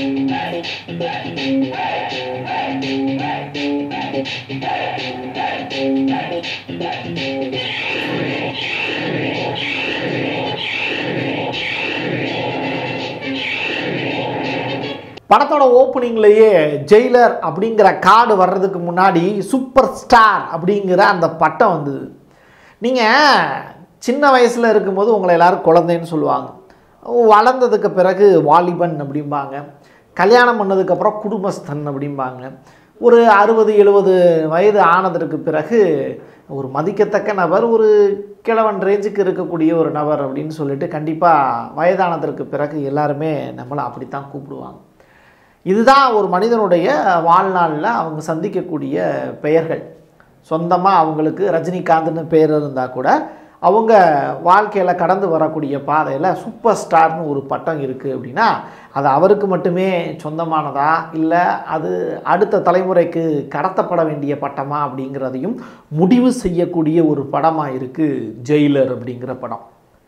படத்தோட ஓப்பனிங்லேயே ஜெயிலர் அப்படிங்கிற கார்டு வர்றதுக்கு முன்னாடி சூப்பர் ஸ்டார் அப்படிங்கிற அந்த பட்டம் வந்தது நீங்கள் சின்ன வயசில் இருக்கும்போது உங்களை எல்லாரும் குழந்தைன்னு சொல்லுவாங்க வளர்ந்ததுக்கு பிறகு வாலிபன் அப்படிம்பாங்க கல்யாணம் பண்ணதுக்கப்புறம் குடும்பஸ்தன் அப்படிம்பாங்க ஒரு அறுபது எழுபது வயது ஆனதற்கு பிறகு ஒரு மதிக்கத்தக்க நபர் ஒரு கிழவன் ரேஞ்சுக்கு இருக்கக்கூடிய ஒரு நபர் அப்படின்னு சொல்லிட்டு கண்டிப்பாக வயதானதற்கு பிறகு எல்லாருமே நம்மளை அப்படித்தான் கூப்பிடுவாங்க இதுதான் ஒரு மனிதனுடைய வாழ்நாளில் அவங்க சந்திக்கக்கூடிய பெயர்கள் சொந்தமாக அவங்களுக்கு ரஜினிகாந்த்னு பேர் இருந்தால் கூட அவங்க வாழ்க்கையில் கடந்து வரக்கூடிய பாதையில் சூப்பர் ஸ்டார்னு ஒரு பட்டம் இருக்குது அப்படின்னா அது அவருக்கு மட்டுமே சொந்தமானதா இல்லை அது அடுத்த தலைமுறைக்கு கடத்தப்பட வேண்டிய பட்டமா அப்படிங்கிறதையும் முடிவு செய்யக்கூடிய ஒரு படமாக இருக்குது ஜெயிலர் அப்படிங்கிற படம்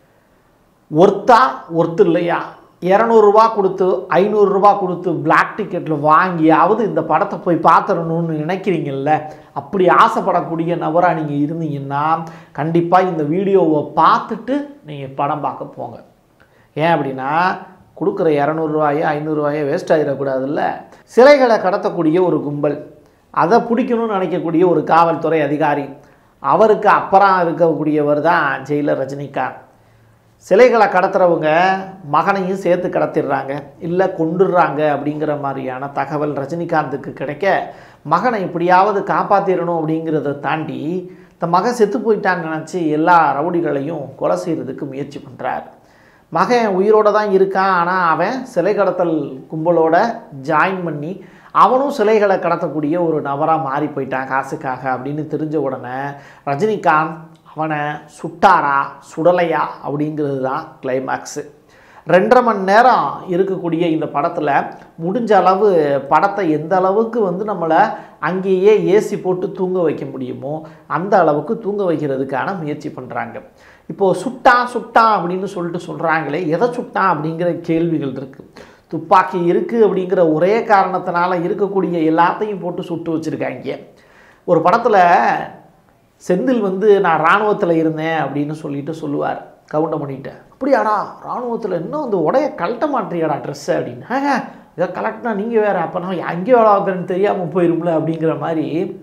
ஒர்த்தா ஒர்த்து இல்லையா இரநூறுவா கொடுத்து ஐநூறுரூவா கொடுத்து பிளாக் டிக்கெட்டில் வாங்கியாவது இந்த படத்தை போய் பார்த்துடணும்னு நினைக்கிறீங்கல்ல அப்படி ஆசைப்படக்கூடிய நபராக நீங்கள் இருந்தீங்கன்னா கண்டிப்பாக இந்த வீடியோவை பார்த்துட்டு நீங்கள் படம் பார்க்க போங்க ஏன் அப்படின்னா கொடுக்குற இரநூறுவாயோ ஐநூறுரூவாயோ வேஸ்ட் ஆகிடக்கூடாதுல்ல சிலைகளை கடத்தக்கூடிய ஒரு கும்பல் அதை பிடிக்கணும்னு நினைக்கக்கூடிய ஒரு காவல்துறை அதிகாரி அவருக்கு அப்புறம் இருக்கக்கூடியவர் தான் ஜெயிலர் ரஜினிகாந்த் சிலைகளை கடத்துறவங்க மகனையும் சேர்த்து கடத்திடுறாங்க இல்லை கொண்டுடுறாங்க அப்படிங்கிற மாதிரியான தகவல் ரஜினிகாந்துக்கு கிடைக்க மகனை எப்படியாவது காப்பாற்றிடணும் அப்படிங்கிறத தாண்டி இந்த மகன் செத்து போயிட்டான்னு நினச்சி எல்லா ரவுடிகளையும் கொலை செய்கிறதுக்கு முயற்சி பண்ணுறார் மகன் உயிரோடு தான் இருக்கான் ஆனால் அவன் சிலை கடத்தல் கும்பலோட ஜாயின் பண்ணி அவனும் சிலைகளை கடத்தக்கூடிய ஒரு நபராக மாறி போயிட்டான் காசுக்காக அப்படின்னு தெரிஞ்ச உடனே ரஜினிகாந்த் அவனை சுட்டாரா சுடலையா அப்படிங்கிறது தான் கிளைமேக்ஸு ரெண்டரை மணி நேரம் இருக்கக்கூடிய இந்த படத்தில் முடிஞ்ச அளவு படத்தை எந்த அளவுக்கு வந்து நம்மளை அங்கேயே ஏசி போட்டு தூங்க வைக்க முடியுமோ அந்த அளவுக்கு தூங்க வைக்கிறதுக்கான முயற்சி பண்ணுறாங்க இப்போது சுட்டா சுட்டா அப்படின்னு சொல்லிட்டு சொல்கிறாங்களே எதை சுட்டான் அப்படிங்கிற கேள்விகள் இருக்குது துப்பாக்கி இருக்குது அப்படிங்கிற ஒரே காரணத்தினால இருக்கக்கூடிய எல்லாத்தையும் போட்டு சுட்டு வச்சுருக்காங்க ஒரு படத்தில் செந்தில் வந்து நான் இராணுவத்தில் இருந்தேன் அப்படின்னு சொல்லிட்டு சொல்லுவார் கவுண்டமணிகிட்ட அப்படியாடா இராணுவத்தில் இன்னும் அந்த உடைய கழட்ட மாட்டேறியாடா ட்ரெஸ்ஸு அப்படின்னு "ஆஹா, இதை கலெக்ட்னா நீங்கள் வேறு அப்போ நான் அங்கே வேலை பார்க்குறேன்னு தெரியாமல் போயிரும்ல அப்படிங்கிற மாதிரி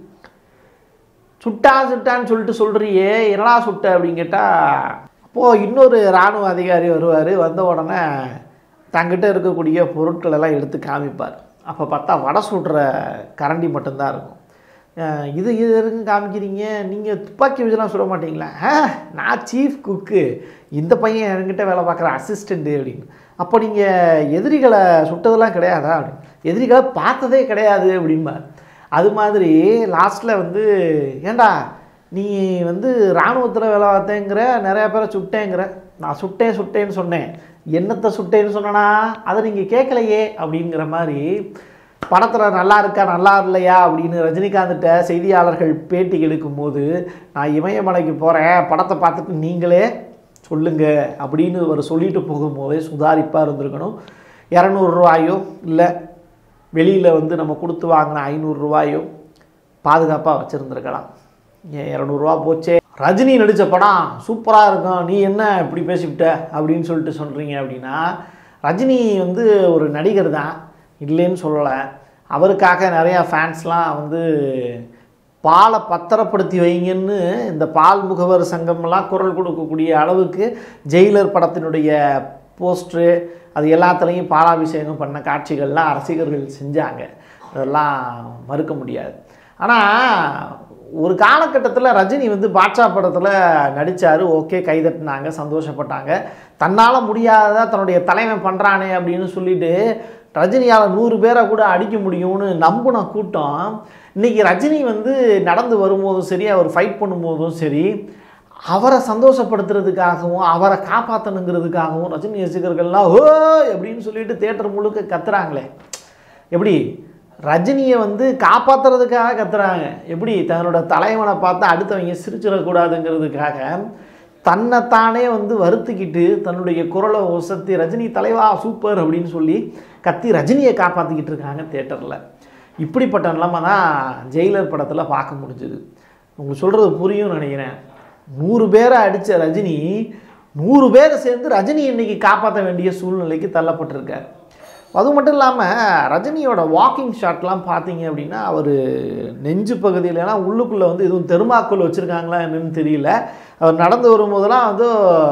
சுட்டா சுட்டான்னு சொல்லிட்டு சொல்கிறியே என்னடா சுட்ட அப்படின்னு கேட்டால் அப்போது இன்னொரு இராணுவ அதிகாரி வருவார் வந்த உடனே தங்கிட்ட இருக்கக்கூடிய பொருட்கள் எல்லாம் எடுத்து காமிப்பார் அப்போ பார்த்தா வடை சுடுற கரண்டி மட்டும்தான் இருக்கும் அஹ் இது இது எதுக்கு காமிக்கிறீங்க நீங்கள் துப்பாக்கி வச்சுலாம் சுட மாட்டீங்களா ஆ நான் சீஃப் குக்கு இந்த பையன் என்கிட்ட வேலை பார்க்குற அசிஸ்டண்ட்டு அப்படின்னு அப்போ நீங்கள் எதிரிகளை சுட்டதெல்லாம் கிடையாதா அப்படின்னு எதிரிகளை பார்த்ததே கிடையாது அப்படிம்பார் அது மாதிரி லாஸ்ட்டில் வந்து ஏண்டா நீ வந்து இராணுவத்தில் வேலை பார்த்தேங்கிற நிறையா பேரை சுட்டேங்கிற நான் சுட்டேன் சுட்டேன்னு சொன்னேன் என்னத்தை சுட்டேன்னு சொன்னனா அதை நீங்கள் கேட்கலையே அப்படிங்கிற மாதிரி படத்தில் நல்லா இருக்கா நல்லா இல்லையா அப்படின்னு ரஜினிகாந்த்கிட்ட செய்தியாளர்கள் பேட்டி எடுக்கும்போது நான் இமயமலைக்கு போகிறேன் படத்தை பார்த்துட்டு நீங்களே சொல்லுங்க அப்படின்னு அவர் சொல்லிட்டு போகும்போதே சுதாரிப்பாக இருந்திருக்கணும் இரநூறுவாயோ இல்லை வெளியில் வந்து நம்ம கொடுத்து வாங்கின ஐநூறுரூவாயோ பாதுகாப்பாக வச்சுருந்துருக்கலாம் ஏன் இரநூறுவா போச்சே ரஜினி நடித்த படம் சூப்பராக இருக்கும் நீ என்ன இப்படி பேசிவிட்ட அப்படின்னு சொல்லிட்டு சொல்கிறீங்க அப்படின்னா ரஜினி வந்து ஒரு நடிகர் தான் இல்லைன்னு சொல்லலை அவருக்காக நிறையா ஃபேன்ஸ்லாம் வந்து பாலை பத்திரப்படுத்தி வைங்கன்னு இந்த பால் முகவர் சங்கம்லாம் குரல் கொடுக்கக்கூடிய அளவுக்கு ஜெயிலர் படத்தினுடைய போஸ்ட்ரு அது எல்லாத்துலேயும் பாலாபிஷேகம் பண்ண காட்சிகள்லாம் ரசிகர்கள் செஞ்சாங்க அதெல்லாம் மறுக்க முடியாது ஆனால் ஒரு காலகட்டத்தில் ரஜினி வந்து பாட்ஷா படத்தில் நடித்தார் ஓகே கைதட்டினாங்க சந்தோஷப்பட்டாங்க தன்னால் முடியாததா தன்னுடைய தலைவன் பண்ணுறானே அப்படின்னு சொல்லிட்டு ரஜினியால் நூறு பேரை கூட அடிக்க முடியும்னு நம்பின கூட்டம் இன்றைக்கி ரஜினி வந்து நடந்து வரும்போதும் சரி அவர் ஃபைட் பண்ணும்போதும் சரி அவரை சந்தோஷப்படுத்துறதுக்காகவும் அவரை காப்பாற்றணுங்கிறதுக்காகவும் ரஜினி ரசிகர்கள்லாம் ஓ அப்படின்னு சொல்லிட்டு தேட்டர் முழுக்க கத்துறாங்களே எப்படி ரஜினியை வந்து காப்பாற்றுறதுக்காக கத்துறாங்க எப்படி தன்னோட தலைவனை பார்த்து அடுத்தவங்க சிரிச்சிடக்கூடாதுங்கிறதுக்காக தன்னைத்தானே வந்து வருத்திக்கிட்டு தன்னுடைய குரலை ஒசத்தி ரஜினி தலைவா சூப்பர் அப்படின்னு சொல்லி கத்தி ரஜினியை காப்பாற்றிக்கிட்டு இருக்காங்க தேட்டரில் இப்படிப்பட்ட நிலைமை தான் ஜெயிலர் படத்தில் பார்க்க முடிஞ்சுது உங்களுக்கு சொல்கிறது புரியும்னு நினைக்கிறேன் நூறு பேரை அடித்த ரஜினி நூறு பேரை சேர்ந்து ரஜினி இன்னைக்கு காப்பாற்ற வேண்டிய சூழ்நிலைக்கு தள்ளப்பட்டிருக்கார் அது மட்டும் இல்லாமல் ரஜினியோட வாக்கிங் ஷாட்லாம் பார்த்தீங்க அப்படின்னா அவர் நெஞ்சு பகுதியிலலாம் உள்ளுக்குள்ளே வந்து எதுவும் தெருமாக்குள் வச்சுருக்காங்களா என்னன்னு தெரியல அவர் நடந்து வரும்போதெல்லாம் வந்து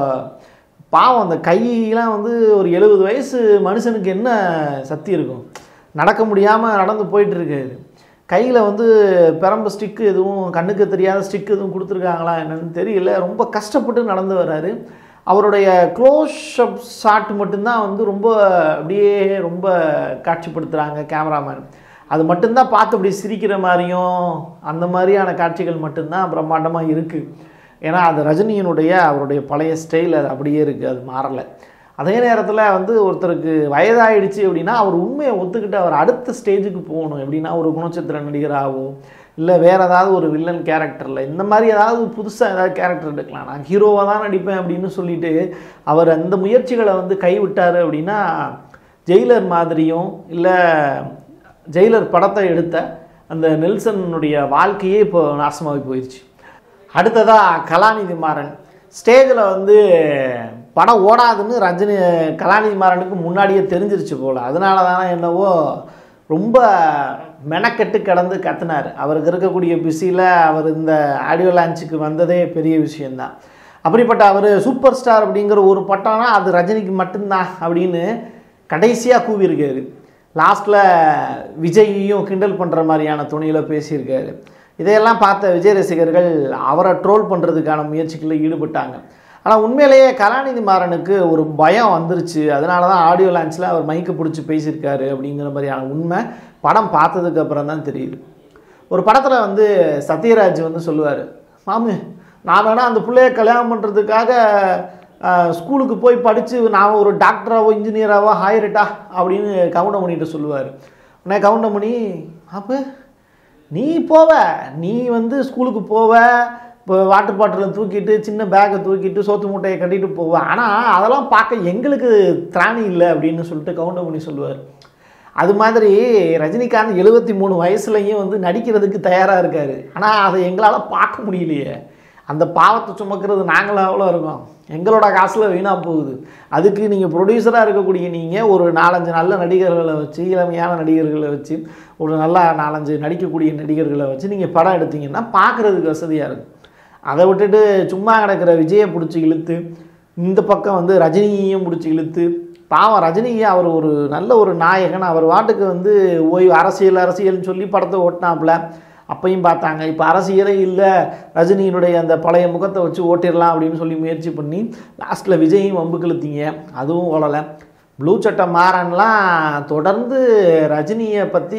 பாவம் அந்த கையெல்லாம் வந்து ஒரு எழுபது வயசு மனுஷனுக்கு என்ன சக்தி இருக்கும் நடக்க முடியாமல் நடந்து போயிட்டு இருக்காரு கையில் வந்து பெரம்பு ஸ்டிக்கு எதுவும் கண்ணுக்கு தெரியாத ஸ்டிக் எதுவும் கொடுத்துருக்காங்களா என்னன்னு தெரியல ரொம்ப கஷ்டப்பட்டு நடந்து வர்றாரு அவருடைய க்ளோஸ் அப் ஷாட் மட்டும்தான் வந்து ரொம்ப அப்படியே ரொம்ப காட்சிப்படுத்துகிறாங்க கேமராமேன் அது மட்டும்தான் பார்த்து அப்படி சிரிக்கிற மாதிரியும் அந்த மாதிரியான காட்சிகள் மட்டும்தான் பிரம்மாண்டமாக இருக்குது ஏன்னா அது ரஜினியினுடைய அவருடைய பழைய ஸ்டைல் அது அப்படியே இருக்குது அது மாறலை அதே நேரத்தில் வந்து ஒருத்தருக்கு வயதாயிடுச்சு அப்படின்னா அவர் உண்மையை ஒத்துக்கிட்டு அவர் அடுத்த ஸ்டேஜுக்கு போகணும் எப்படின்னா ஒரு குணச்சித்திர நடிகராகவோ இல்லை வேறு ஏதாவது ஒரு வில்லன் கேரக்டரில் இந்த மாதிரி ஏதாவது புதுசாக ஏதாவது கேரக்டர் எடுக்கலாம் நான் ஹீரோவாக தான் நடிப்பேன் அப்படின்னு சொல்லிட்டு அவர் அந்த முயற்சிகளை வந்து கைவிட்டார் அப்படின்னா ஜெயிலர் மாதிரியும் இல்லை ஜெயிலர் படத்தை எடுத்த அந்த நெல்சனுடைய வாழ்க்கையே இப்போ நாசமாகி போயிடுச்சு அடுத்ததாக கலாநிதி மாறன் ஸ்டேஜில் வந்து படம் ஓடாதுன்னு ரஜினி கலாநிதி மாறனுக்கு முன்னாடியே தெரிஞ்சிருச்சு போல் அதனால தானே என்னவோ ரொம்ப மெனக்கெட்டு கிடந்து கத்துனார் அவருக்கு இருக்கக்கூடிய பிஸியில் அவர் இந்த ஆடியோ லான்ச்சுக்கு வந்ததே பெரிய விஷயந்தான் அப்படிப்பட்ட அவர் சூப்பர் ஸ்டார் அப்படிங்கிற ஒரு பட்டம்னா அது ரஜினிக்கு மட்டும்தான் அப்படின்னு கடைசியாக கூவியிருக்காரு லாஸ்ட்டில் விஜயையும் கிண்டல் பண்ணுற மாதிரியான துணியில் பேசியிருக்காரு இதையெல்லாம் பார்த்த விஜய் ரசிகர்கள் அவரை ட்ரோல் பண்ணுறதுக்கான முயற்சிகளில் ஈடுபட்டாங்க ஆனால் உண்மையிலேயே கலாநிதி மாறனுக்கு ஒரு பயம் வந்துருச்சு அதனால தான் ஆடியோ லான்ச்சில் அவர் மைக்கை பிடிச்சி பேசியிருக்காரு அப்படிங்கிற மாதிரியான உண்மை படம் பார்த்ததுக்கு அப்புறம் தான் தெரியுது ஒரு படத்தில் வந்து சத்யராஜ் வந்து சொல்லுவார் மாமு நான் வேணால் அந்த பிள்ளைய கல்யாணம் பண்ணுறதுக்காக ஸ்கூலுக்கு போய் படித்து நான் ஒரு டாக்டராகவோ இன்ஜினியராகவோ ஹாயிரட்டா அப்படின்னு கவுண்டமணிகிட்ட சொல்லுவார் உடனே கவுண்டமணி அப்போ நீ போவ நீ வந்து ஸ்கூலுக்கு போவ இப்போ வாட்டர் பாட்டிலில் தூக்கிட்டு சின்ன பேக்கை தூக்கிட்டு சோத்து மூட்டையை கட்டிட்டு போவ ஆனால் அதெல்லாம் பார்க்க எங்களுக்கு திராணி இல்லை அப்படின்னு சொல்லிட்டு கவுண்டமணி சொல்லுவார் அது மாதிரி ரஜினிகாந்த் எழுபத்தி மூணு வயசுலையும் வந்து நடிக்கிறதுக்கு தயாராக இருக்கார் ஆனால் அதை எங்களால் பார்க்க முடியலையே அந்த பாவத்தை சுமக்கிறது நாங்களாக இருக்கோம் எங்களோட காசில் வீணாக போகுது அதுக்கு நீங்கள் ப்ரொடியூசராக இருக்கக்கூடிய நீங்கள் ஒரு நாலஞ்சு நல்ல நடிகர்களை வச்சு இளமையான நடிகர்களை வச்சு ஒரு நல்ல நாலஞ்சு நடிக்கக்கூடிய நடிகர்களை வச்சு நீங்கள் படம் எடுத்தீங்கன்னா பார்க்குறதுக்கு வசதியாக இருக்கும் அதை விட்டுட்டு சும்மா கிடக்கிற விஜயை பிடிச்சி இழுத்து இந்த பக்கம் வந்து ரஜினியையும் பிடிச்சி இழுத்து பாவம் ரஜினியை அவர் ஒரு நல்ல ஒரு நாயகன் அவர் வாட்டுக்கு வந்து ஓய்வு அரசியல் அரசியல்னு சொல்லி படத்தை ஓட்டினாப்புல அப்பையும் பார்த்தாங்க இப்போ அரசியலே இல்லை ரஜினியினுடைய அந்த பழைய முகத்தை வச்சு ஓட்டிடலாம் அப்படின்னு சொல்லி முயற்சி பண்ணி லாஸ்ட்டில் விஜயும் வம்பு கிழுத்தீங்க அதுவும் ஓடலை ப்ளூ சட்டை மாறன்லாம் தொடர்ந்து ரஜினியை பற்றி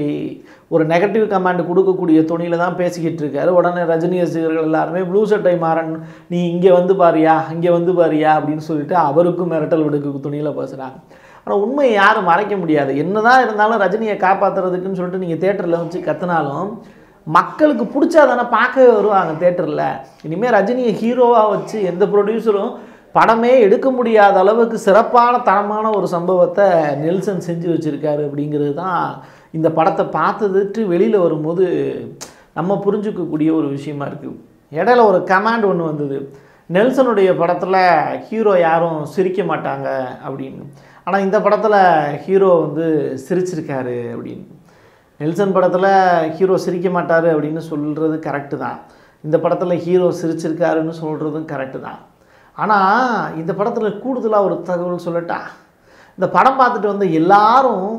ஒரு நெகட்டிவ் கமெண்ட் கொடுக்கக்கூடிய துணியில் தான் பேசிக்கிட்டு இருக்காரு உடனே ரஜினி ரசிகர்கள் எல்லாருமே ப்ளூ சட்டை மாறன் நீ இங்கே வந்து பாரியா இங்கே வந்து பாரியா அப்படின்னு சொல்லிட்டு அவருக்கும் மிரட்டல் விடுக்க துணியில் பேசுகிறாங்க ஆனால் உண்மையை யாரும் மறைக்க முடியாது என்னதான் இருந்தாலும் ரஜினியை காப்பாற்றுறதுக்குன்னு சொல்லிட்டு நீங்கள் தேட்டரில் வச்சு கத்துனாலும் மக்களுக்கு பிடிச்சா தானே பார்க்கவே வருவாங்க தேட்டரில் இனிமேல் ரஜினியை ஹீரோவாக வச்சு எந்த ப்ரொடியூசரும் படமே எடுக்க முடியாத அளவுக்கு சிறப்பான தரமான ஒரு சம்பவத்தை நெல்சன் செஞ்சு வச்சுருக்காரு அப்படிங்கிறது தான் இந்த படத்தை பார்த்ததுட்டு வெளியில் வரும்போது நம்ம புரிஞ்சுக்கக்கூடிய ஒரு விஷயமா இருக்குது இடையில ஒரு கமாண்ட் ஒன்று வந்தது நெல்சனுடைய படத்தில் ஹீரோ யாரும் சிரிக்க மாட்டாங்க அப்படின்னு ஆனால் இந்த படத்தில் ஹீரோ வந்து சிரிச்சிருக்காரு அப்படின்னு நெல்சன் படத்தில் ஹீரோ சிரிக்க மாட்டார் அப்படின்னு சொல்கிறது கரெக்டு தான் இந்த படத்தில் ஹீரோ சிரிச்சிருக்காருன்னு சொல்கிறதும் கரெக்டு தான் ஆனால் இந்த படத்தில் கூடுதலாக ஒரு தகவல் சொல்லட்டா இந்த படம் பார்த்துட்டு வந்த எல்லாரும்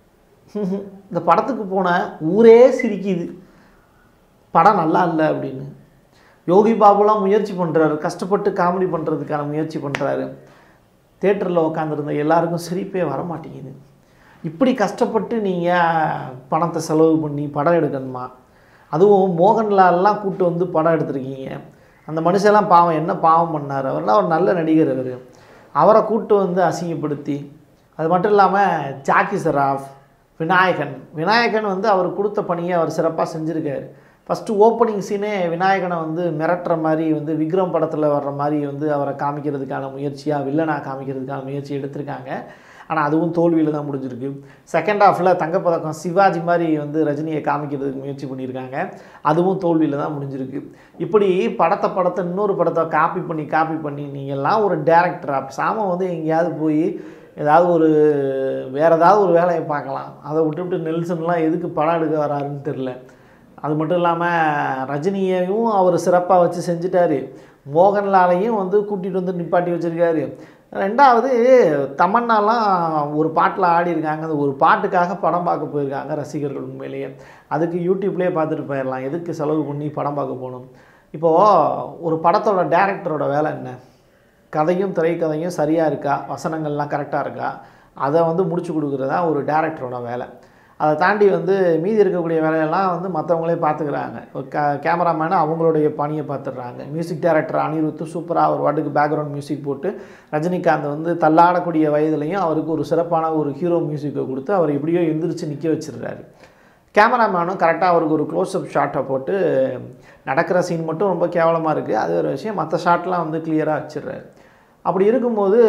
இந்த படத்துக்கு போன ஊரே சிரிக்குது படம் நல்லா இல்லை அப்படின்னு யோகி பாபுலாம் முயற்சி பண்ணுறாரு கஷ்டப்பட்டு காமெடி பண்ணுறதுக்கான முயற்சி பண்ணுறாரு தேட்டரில் உட்காந்துருந்த எல்லாருக்கும் சிரிப்பே வர மாட்டேங்குது இப்படி கஷ்டப்பட்டு நீங்கள் பணத்தை செலவு பண்ணி படம் எடுக்கணுமா அதுவும் மோகன்லால்லாம் கூட்டு வந்து படம் எடுத்திருக்கீங்க அந்த மனுஷெல்லாம் பாவம் என்ன பாவம் பண்ணார் அவர்லாம் ஒரு நல்ல நடிகர் அவர் அவரை கூட்டு வந்து அசிங்கப்படுத்தி அது மட்டும் இல்லாமல் ஜாக்கி சராஃப் விநாயகன் விநாயகன் வந்து அவர் கொடுத்த பணியை அவர் சிறப்பாக செஞ்சுருக்காரு ஃபஸ்ட்டு ஓப்பனிங் சீனே விநாயகனை வந்து மிரட்டுற மாதிரி வந்து விக்ரம் படத்தில் வர்ற மாதிரி வந்து அவரை காமிக்கிறதுக்கான முயற்சியாக வில்லனாக காமிக்கிறதுக்கான முயற்சி எடுத்திருக்காங்க ஆனால் அதுவும் தோல்வியில் தான் முடிஞ்சிருக்கு செகண்ட் ஹாஃபில் தங்கப்பதக்கம் சிவாஜி மாதிரி வந்து ரஜினியை காமிக்கிறதுக்கு முயற்சி பண்ணியிருக்காங்க அதுவும் தோல்வியில் தான் முடிஞ்சிருக்கு இப்படி படத்தை படத்தை இன்னொரு படத்தை காப்பி பண்ணி காப்பி பண்ணி நீங்கள்லாம் ஒரு டேரக்டரா சாம வந்து எங்கேயாவது போய் ஏதாவது ஒரு வேறு ஏதாவது ஒரு வேலையை பார்க்கலாம் அதை விட்டுவிட்டு நெல்சன்லாம் எதுக்கு படம் எடுக்க வராருன்னு தெரில அது மட்டும் இல்லாமல் ரஜினியையும் அவர் சிறப்பாக வச்சு செஞ்சுட்டாரு மோகன்லாலையும் வந்து கூட்டிகிட்டு வந்து நிப்பாட்டி வச்சுருக்காரு ரெண்டாவது தமன்னாலாம் ஒரு பாட்டில் ஆடி இருக்காங்க அந்த ஒரு பாட்டுக்காக படம் பார்க்க போயிருக்காங்க ரசிகர்கள் உண்மையிலேயே அதுக்கு யூடியூப்லேயே பார்த்துட்டு போயிடலாம் எதுக்கு செலவு பண்ணி படம் பார்க்க போகணும் இப்போது ஒரு படத்தோட டேரக்டரோட வேலை என்ன கதையும் திரைக்கதையும் சரியாக இருக்கா வசனங்கள்லாம் கரெக்டாக இருக்கா அதை வந்து முடிச்சு கொடுக்குறது தான் ஒரு டேரக்டரோட வேலை அதை தாண்டி வந்து மீதி இருக்கக்கூடிய வேலையெல்லாம் வந்து மற்றவங்களே பார்த்துக்கிறாங்க க கேமராமேனு அவங்களுடைய பணியை பார்த்துடுறாங்க மியூசிக் டைரக்டர் அனிருத்து சூப்பராக ஒரு வாட்டுக்கு பேக்ரவுண்ட் மியூசிக் போட்டு ரஜினிகாந்த் வந்து தள்ளாடக்கூடிய வயதுலையும் அவருக்கு ஒரு சிறப்பான ஒரு ஹீரோ மியூசிக்கை கொடுத்து அவர் எப்படியோ எந்திரிச்சு நிற்க வச்சிடுறாரு கேமராமேனும் கரெக்டாக அவருக்கு ஒரு க்ளோஸ்அப் ஷாட்டை போட்டு நடக்கிற சீன் மட்டும் ரொம்ப கேவலமாக இருக்குது அது ஒரு விஷயம் மற்ற ஷாட்லாம் வந்து கிளியராக வச்சிடுறாரு அப்படி இருக்கும்போது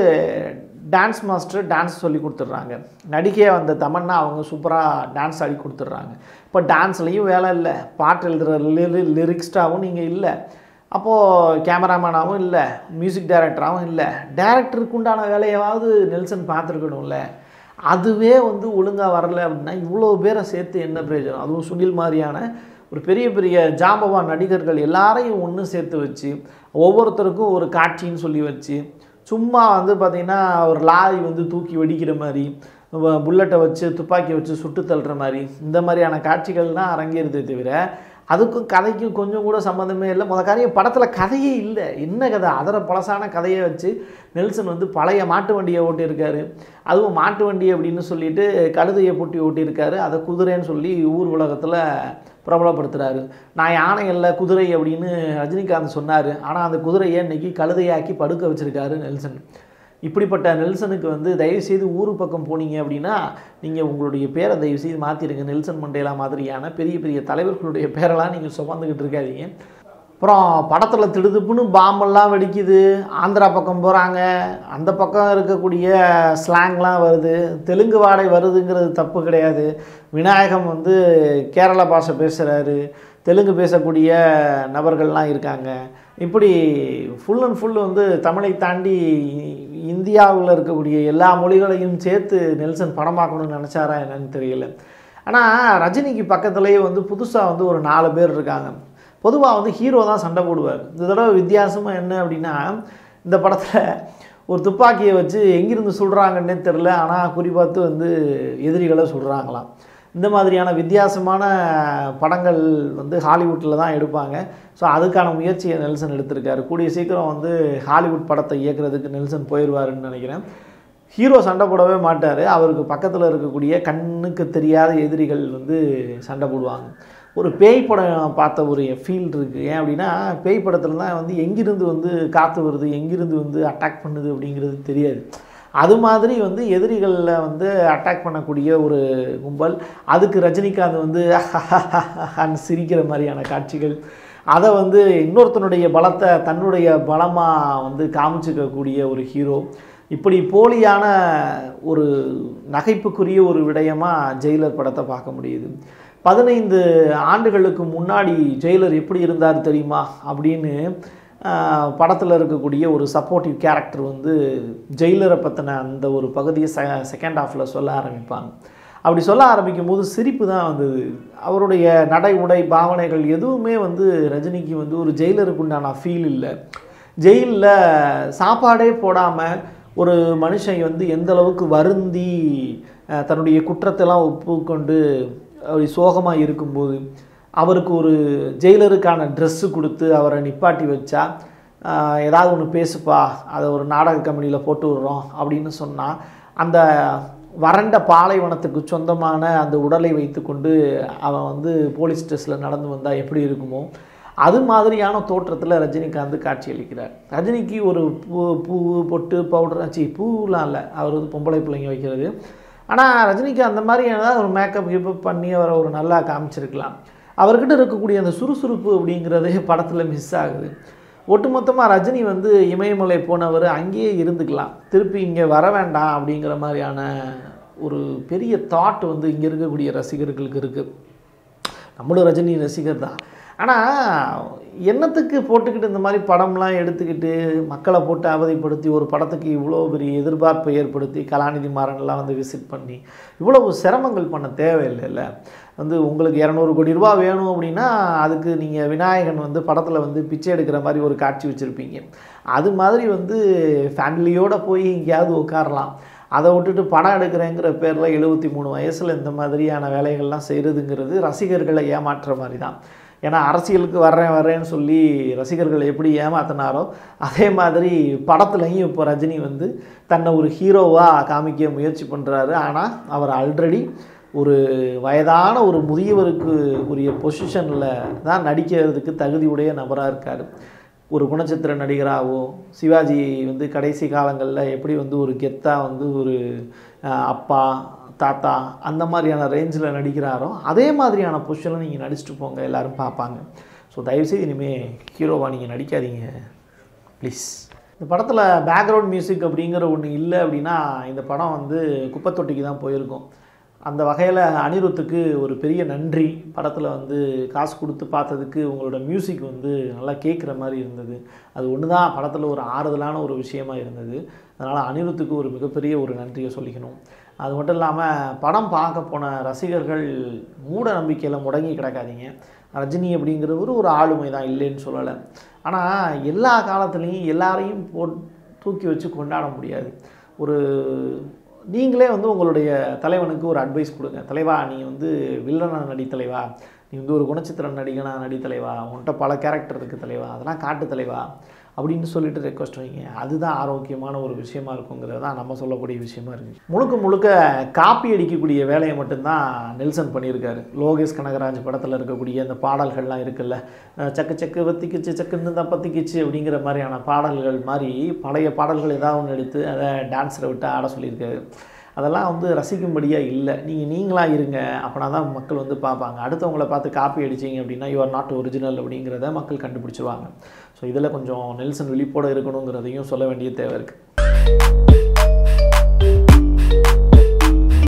டான்ஸ் மாஸ்டர் டான்ஸ் சொல்லி கொடுத்துட்றாங்க நடிகைய வந்த தமன்னா அவங்க சூப்பராக டான்ஸ் ஆடி கொடுத்துட்றாங்க இப்போ டான்ஸ்லேயும் வேலை இல்லை பாட்டு எழுதுகிற லிரி லிரிக்ஸ்டாகவும் நீங்கள் இல்லை அப்போது கேமராமேனாகவும் இல்லை மியூசிக் டைரக்டராகவும் இல்லை டேரக்டருக்கு உண்டான வேலையாவது நெல்சன் பார்த்துருக்கணும்ல அதுவே வந்து ஒழுங்காக வரல அப்படின்னா இவ்வளோ பேரை சேர்த்து என்ன பிரயோஜனம் அதுவும் சுனில் மாதிரியான ஒரு பெரிய பெரிய ஜாம்பவான் நடிகர்கள் எல்லாரையும் ஒன்று சேர்த்து வச்சு ஒவ்வொருத்தருக்கும் ஒரு காட்சின்னு சொல்லி வச்சு சும்மா வந்து பார்த்திங்கன்னா ஒரு லாரி வந்து தூக்கி வெடிக்கிற மாதிரி புல்லட்டை வச்சு துப்பாக்கி வச்சு சுட்டு தள்ளுற மாதிரி இந்த மாதிரியான காட்சிகள் தான் அரங்கேறுதே தவிர அதுக்கும் கதைக்கும் கொஞ்சம் கூட சம்மந்தமே இல்லை முத காரியம் படத்தில் கதையே இல்லை என்ன கதை அதர பழசான கதையை வச்சு நெல்சன் வந்து பழைய மாட்டு வண்டியை ஓட்டியிருக்காரு அதுவும் மாட்டு வண்டி அப்படின்னு சொல்லிட்டு கழுதையை பூட்டி ஓட்டியிருக்காரு அதை குதிரைன்னு சொல்லி ஊர் உலகத்தில் பிரபலப்படுத்துகிறாரு நான் யானை இல்லை குதிரை அப்படின்னு ரஜினிகாந்த் சொன்னார் ஆனால் அந்த குதிரையை இன்னைக்கு கழுதையாக்கி படுக்க வச்சுருக்காரு நெல்சன் இப்படிப்பட்ட நெல்சனுக்கு வந்து தயவுசெய்து ஊர் பக்கம் போனீங்க அப்படின்னா நீங்கள் உங்களுடைய பேரை தயவுசெய்து மாற்றிடுங்க நெல்சன் மண்டேலா மாதிரியான பெரிய பெரிய தலைவர்களுடைய பேரெல்லாம் நீங்கள் சுமந்துக்கிட்டு இருக்காதீங்க அப்புறம் படத்தில் திடுதுப்புன்னு பாம்பெல்லாம் வெடிக்குது ஆந்திரா பக்கம் போகிறாங்க அந்த பக்கம் இருக்கக்கூடிய ஸ்லாங்லாம் வருது தெலுங்கு வாடை வருதுங்கிறது தப்பு கிடையாது விநாயகம் வந்து கேரளா பாஷை பேசுகிறாரு தெலுங்கு பேசக்கூடிய நபர்கள்லாம் இருக்காங்க இப்படி ஃபுல் அண்ட் ஃபுல் வந்து தமிழை தாண்டி இந்தியாவில் இருக்கக்கூடிய எல்லா மொழிகளையும் சேர்த்து நெல்சன் படமாக்கணும்னு நினச்சாரா என்னன்னு தெரியல ஆனால் ரஜினிக்கு பக்கத்துலேயே வந்து புதுசாக வந்து ஒரு நாலு பேர் இருக்காங்க பொதுவாக வந்து ஹீரோ தான் சண்டை போடுவார் இந்த தடவை வித்தியாசமாக என்ன அப்படின்னா இந்த படத்தில் ஒரு துப்பாக்கியை வச்சு எங்கிருந்து சுடுறாங்கன்னே தெரில ஆனால் குறிப்பாத்து வந்து எதிரிகளை சுடுறாங்களாம் இந்த மாதிரியான வித்தியாசமான படங்கள் வந்து ஹாலிவுட்டில் தான் எடுப்பாங்க ஸோ அதுக்கான முயற்சியை நெல்சன் எடுத்திருக்காரு கூடிய சீக்கிரம் வந்து ஹாலிவுட் படத்தை இயக்குறதுக்கு நெல்சன் போயிடுவாருன்னு நினைக்கிறேன் ஹீரோ சண்டை போடவே மாட்டார் அவருக்கு பக்கத்தில் இருக்கக்கூடிய கண்ணுக்கு தெரியாத எதிரிகள் வந்து சண்டை போடுவாங்க ஒரு பேய் படம் பார்த்த ஒரு ஃபீல் இருக்குது ஏன் அப்படின்னா பேய் படத்தில் தான் வந்து எங்கிருந்து வந்து காற்று வருது எங்கிருந்து வந்து அட்டாக் பண்ணுது அப்படிங்கிறது தெரியாது அது மாதிரி வந்து எதிரிகளில் வந்து அட்டாக் பண்ணக்கூடிய ஒரு கும்பல் அதுக்கு ரஜினிகாந்த் வந்து சிரிக்கிற மாதிரியான காட்சிகள் அதை வந்து இன்னொருத்தனுடைய பலத்தை தன்னுடைய பலமாக வந்து காமிச்சிக்கக்கூடிய ஒரு ஹீரோ இப்படி போலியான ஒரு நகைப்புக்குரிய ஒரு விடயமாக ஜெயிலர் படத்தை பார்க்க முடியுது பதினைந்து ஆண்டுகளுக்கு முன்னாடி ஜெயிலர் எப்படி இருந்தார் தெரியுமா அப்படின்னு படத்தில் இருக்கக்கூடிய ஒரு சப்போர்ட்டிவ் கேரக்டர் வந்து ஜெயிலரை பற்றின அந்த ஒரு பகுதியை செ செகண்ட் ஹாஃபில் சொல்ல ஆரம்பிப்பாங்க அப்படி சொல்ல ஆரம்பிக்கும் போது சிரிப்பு தான் வந்தது அவருடைய நடை உடை பாவனைகள் எதுவுமே வந்து ரஜினிக்கு வந்து ஒரு ஜெயிலருக்கு உண்டான ஃபீல் இல்லை ஜெயிலில் சாப்பாடே போடாமல் ஒரு மனுஷன் வந்து எந்த அளவுக்கு வருந்தி தன்னுடைய குற்றத்தெல்லாம் ஒப்புக்கொண்டு அப்படி சோகமாக இருக்கும்போது அவருக்கு ஒரு ஜெயிலருக்கான ட்ரெஸ்ஸு கொடுத்து அவரை நிப்பாட்டி வச்சா ஏதாவது ஒன்று பேசுப்பா அதை ஒரு நாடக கம்பெனியில் போட்டு விடுறோம் அப்படின்னு சொன்னால் அந்த வறண்ட பாலைவனத்துக்கு சொந்தமான அந்த உடலை வைத்துக்கொண்டு அவன் வந்து போலீஸ் ஸ்டேஷனில் நடந்து வந்தால் எப்படி இருக்குமோ அது மாதிரியான தோற்றத்தில் ரஜினிகாந்த் காட்சியளிக்கிறார் ரஜினிக்கு ஒரு பூ பூ பொட்டு பவுடர் ஆச்சு பூலாம் இல்லை அவர் வந்து பொம்பளை பிள்ளைங்க வைக்கிறது ஆனால் ரஜினிக்கு அந்த மாதிரி ஏதாவது ஒரு மேக்கப் கிப்பப் பண்ணி அவரை ஒரு நல்லா காமிச்சிருக்கலாம் அவர்கிட்ட இருக்கக்கூடிய அந்த சுறுசுறுப்பு அப்படிங்கிறதே படத்தில் மிஸ் ஆகுது ஒட்டுமொத்தமாக ரஜினி வந்து இமயமலை போனவர் அங்கேயே இருந்துக்கலாம் திருப்பி இங்கே வர வேண்டாம் அப்படிங்கிற மாதிரியான ஒரு பெரிய தாட் வந்து இங்கே இருக்கக்கூடிய ரசிகர்களுக்கு இருக்குது நம்மளும் ரஜினி ரசிகர் தான் ஆனால் என்னத்துக்கு போட்டுக்கிட்டு இந்த மாதிரி படம்லாம் எடுத்துக்கிட்டு மக்களை போட்டு அவதிப்படுத்தி ஒரு படத்துக்கு இவ்வளோ பெரிய எதிர்பார்ப்பை ஏற்படுத்தி கலாநிதி மாறன்லாம் வந்து விசிட் பண்ணி இவ்வளவு சிரமங்கள் பண்ண தேவையில்லைல்ல வந்து உங்களுக்கு இரநூறு கோடி ரூபா வேணும் அப்படின்னா அதுக்கு நீங்கள் விநாயகன் வந்து படத்தில் வந்து பிச்சை எடுக்கிற மாதிரி ஒரு காட்சி வச்சுருப்பீங்க அது மாதிரி வந்து ஃபேமிலியோடு போய் எங்கேயாவது உட்காரலாம் அதை விட்டுட்டு படம் எடுக்கிறேங்கிற பேரில் எழுபத்தி மூணு வயசில் இந்த மாதிரியான வேலைகள்லாம் செய்கிறதுங்கிறது ரசிகர்களை ஏமாற்றுற மாதிரி தான் ஏன்னா அரசியலுக்கு வர்றேன் வர்றேன்னு சொல்லி ரசிகர்களை எப்படி ஏமாத்தினாரோ அதே மாதிரி படத்துலையும் இப்போ ரஜினி வந்து தன்னை ஒரு ஹீரோவாக காமிக்க முயற்சி பண்ணுறாரு ஆனால் அவர் ஆல்ரெடி ஒரு வயதான ஒரு முதியவருக்கு உரிய பொசிஷனில் தான் நடிக்கிறதுக்கு தகுதியுடைய நபராக இருக்கார் ஒரு குணச்சித்திர நடிகராகவோ சிவாஜி வந்து கடைசி காலங்களில் எப்படி வந்து ஒரு கெத்தாக வந்து ஒரு அஹ், அப்பா தாத்தா அந்த மாதிரியான ரேஞ்சில் நடிக்கிறாரோ அதே மாதிரியான பொசிஷனில் நீங்கள் நடிச்சிட்டு போங்க எல்லாரும் பார்ப்பாங்க ஸோ தயவுசெய்து இனிமேல் ஹீரோவாக நீங்கள் நடிக்காதீங்க ப்ளீஸ் இந்த படத்தில் பேக்ரவுண்ட் மியூசிக் அப்படிங்கிற ஒன்று இல்லை அப்படின்னா இந்த படம் வந்து குப்பத்தொட்டிக்கு தான் போயிருக்கும் அந்த வகையில் அனிருத்துக்கு ஒரு பெரிய நன்றி படத்தில் வந்து காசு கொடுத்து பார்த்ததுக்கு உங்களோட மியூசிக் வந்து நல்லா கேட்குற மாதிரி இருந்தது அது ஒன்று தான் படத்தில் ஒரு ஆறுதலான ஒரு விஷயமா இருந்தது அதனால் அனிருத்துக்கு ஒரு மிகப்பெரிய ஒரு நன்றியை சொல்லிக்கணும் அது மட்டும் இல்லாமல் படம் பார்க்க போன ரசிகர்கள் மூட நம்பிக்கையில் முடங்கி கிடக்காதீங்க ரஜினி அப்படிங்கிறவர் ஒரு ஆளுமை தான் இல்லைன்னு சொல்லலை ஆனால் எல்லா காலத்துலேயும் எல்லாரையும் போ தூக்கி வச்சு கொண்டாட முடியாது ஒரு நீங்களே வந்து உங்களுடைய தலைவனுக்கு ஒரு அட்வைஸ் கொடுங்க தலைவா நீ வந்து வில்லனா நடி தலைவா நீ வந்து ஒரு குணச்சித்திர நடிகனா நடி தலைவா உன்கிட்ட பல கேரக்டர் இருக்குது தலைவா அதெல்லாம் காட்டு தலைவா அப்படின்னு சொல்லிட்டு ரெக்வஸ்ட் வைங்க அதுதான் ஆரோக்கியமான ஒரு விஷயமா இருக்குங்கிறது தான் நம்ம சொல்லக்கூடிய விஷயமா இருக்குது முழுக்க முழுக்க காப்பி அடிக்கக்கூடிய வேலையை மட்டும்தான் நெல்சன் பண்ணியிருக்காரு லோகேஷ் கனகராஜ் படத்தில் இருக்கக்கூடிய அந்த பாடல்கள்லாம் இருக்குல்ல அஹ் சக்கு சக்கு வத்திக்கிச்சு சக்குன்னு தான் பத்திக்கிச்சு அப்படிங்கிற மாதிரியான பாடல்கள் மாதிரி பழைய பாடல்கள் ஏதாவது ஒன்று எடுத்து அதை டான்ஸரை விட்டு ஆட சொல்லியிருக்காரு அதெல்லாம் வந்து ரசிக்கும்படியாக இல்லை நீங்கள் நீங்களாக இருங்க அப்படின்னா தான் மக்கள் வந்து பார்ப்பாங்க அடுத்தவங்கள பார்த்து காப்பி அடிச்சீங்க அப்படின்னா யூ ஆர் நாட் ஒரிஜினல் அப்படிங்கிறத மக்கள் கண்டுபிடிச்சிருவாங்க ஸோ இதில் கொஞ்சம் நெல்சன் விழிப்போடு இருக்கணுங்கிறதையும் சொல்ல வேண்டிய தேவை இருக்குது